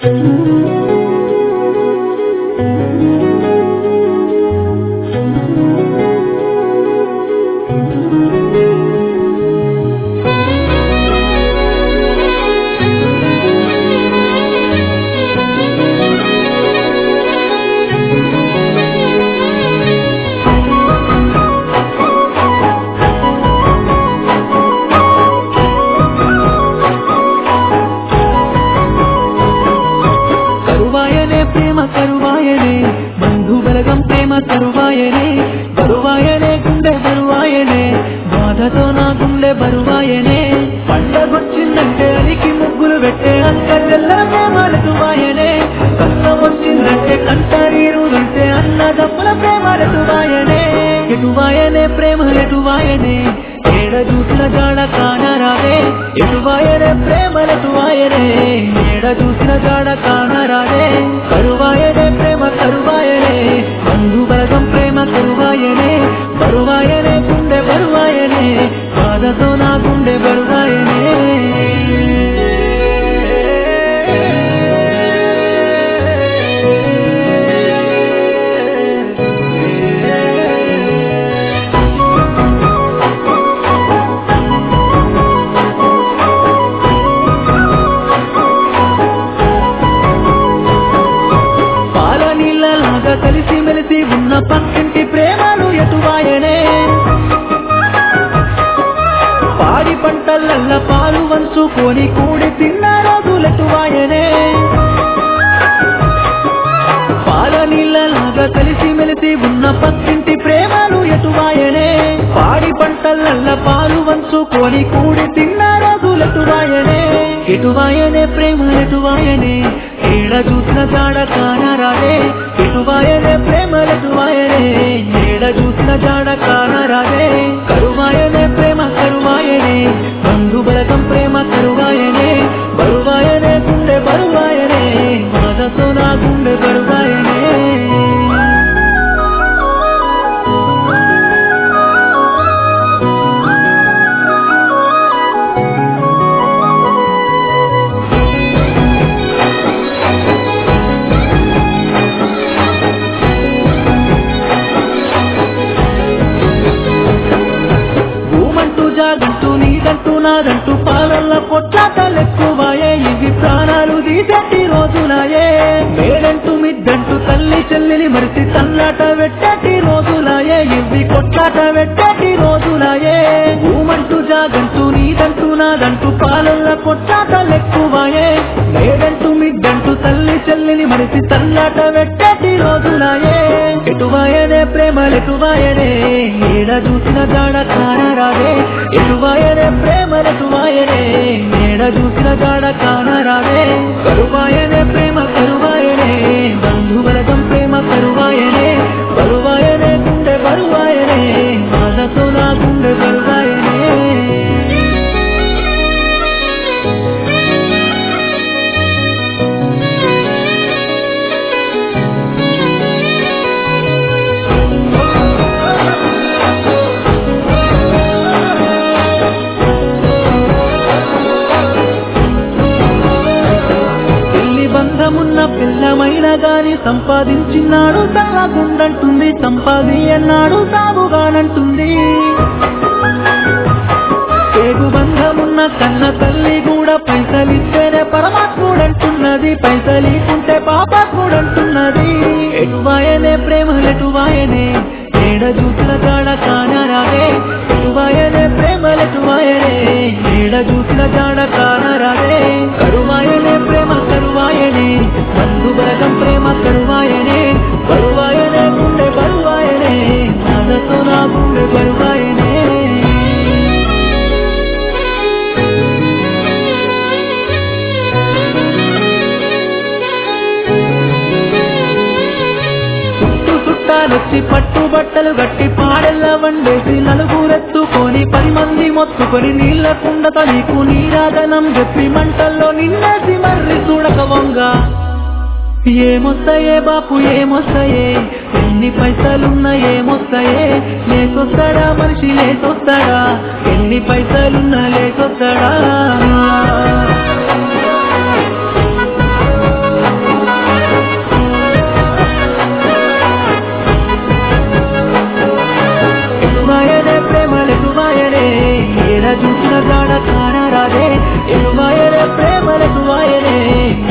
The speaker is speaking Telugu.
కరువాయనే ప్రేమ కరువాయనే బంధు బలగం ప్రేమ కరువాయనే బరువాయనే గుండె బరువాయనే బాధతో నా గుండె బరువాయనే పండగొచ్చిందంటే అలికి ముగ్గులు పెట్టే అంక తెల్ల ప్రేమలకు వాయనే కష్టం వచ్చిందంటే కంటరీరు అంటే అన్నదమ్ముల ప్రేమలకు వాయనే ఎటువాయనే ప్రేమలెటువాయనే ఏడ చూసిన జాడ కానరాదే ఎటువాయనే ప్రేమలెటువాయనే ఏడ చూసిన జాడ కానరాదే కరువాయనే ప్రేమ కరువాయనే బంధు బలగం ప్రేమ కరువాయనే బరువాయనే గుండె బరువాయనే బాధతో నా గుండె బరువాయనే పాల నీళ్ళలాగా కలిసి మెలిసి ఉన్న పక్కింటి ప్రేమలు ఎటువాయనే పాడి పంటలల్ల పాలు వంచుకొని కూడి తిన్న రోజులెటువాయనే పాల నీళ్ళలాగా కలిసి మెలిసి ఉన్న పక్కింటి ప్రేమలు ఎటువాయనే పాడి పంటలల్ల పాలు వంచుకొని కూడి తిన్న రోజులెటువాయనే ఎటువాయనే ప్రేమ ఎటువాయనే ఏడ చూసిన జాడ కానరాదే ఎటువాయనే ప్రేమలెటువాయనే ఏడ చూసిన జాడ కానరాదే కరువాయనే ప్రేమ కరువాయనే బంధు బలగం ప్రేమ కరువాయనే బరువాయనే గుండె బరువాయనే బాధతో నా గుండె బరువాయనే భూమంటూ జాగంటూ నీదంటూ నాదంటూ పాలల్ల పొట్లాటలెక్కువాయే ఇవి ప్రాణాలు తీసేటి రోజులాయే మేడంటూ మిద్దంటూ తల్లి చెల్లిని మరిచి తల్లాట పెట్టేటి రోజులాయే ఇవి కొట్లాట పెట్టేటి రోజులాయే భూమంటూ జాగంటూ నీదంటూ నాదంటూ పాలల్ల పొట్లాటలెక్కువాయే మేడంటూ మిద్దంటూ తల్లి చెల్లిని మరిచి తల్లాట పెట్టేటి రోజులాయే ఎటువాయనే ప్రేమలెటువాయనే ఏడ చూసిన జాడ కానరాదే ఎటువాయనే ప్రేమలెటువాయనే ఏడ చూసిన జాడ కానరాదే కరువాయనే ప్రేమ కరువాయనే బంధువలకం ప్రేమ కరువాయనే బరువాయనే గుండె బరువాయనే బాధతో నా గుండె బరువాయనే పెళ్లి బంధమున్న పిల్లమైన గాని సంపాదించినాడు తల్లగుండంటుంది సంపాది అన్నాడు సాగుగానంటుంది పేగు బంధమున్న కన్న తల్లి కూడా పైసలిస్తేనే పరమాత్ముడంటున్నది పైసలీకుంటే పాప కూడంటున్నది ఎటువాయనే ప్రేమలెటువాయనే ఏడ చూసిన జాడ కానరాదే ఎటువాయనే ప్రేమలెటువాయనే ఏడ చూసిన జాడ కానరాదే కరువాయనే ప్రేమ కరువాయనే బంధు బలగం ప్రేమ కరువాయనే బరువాయనే గుండె బరువాయనే బాధతో నా గుండె బరువాయనే చుట్టూ చుట్టాలొచ్చి పట్టు బట్టలు గట్టి పాడెల్ల వండేసి నలుగురెత్తుకొని పది మంది మొత్తుకొని నీళ్ళ కుండతో నీకు నీరాజనం చెప్పి మంటల్లో నిన్నేసి మర్రి చూడక వంగ ఏమొస్తాయే బాపు ఏమొస్తాయే ఎన్ని పైసలున్నా ఏమొస్తాయే లేకొస్తాడా మనిషి లేకొస్తాడా ఎన్ని పైసలున్నా లేకొస్తాడా ఎటువాయనే ప్రేమలెటువాయనే ఏడ చూసిన జాడ కానరాదే ఎటువాయనే ప్రేమలెటువాయనే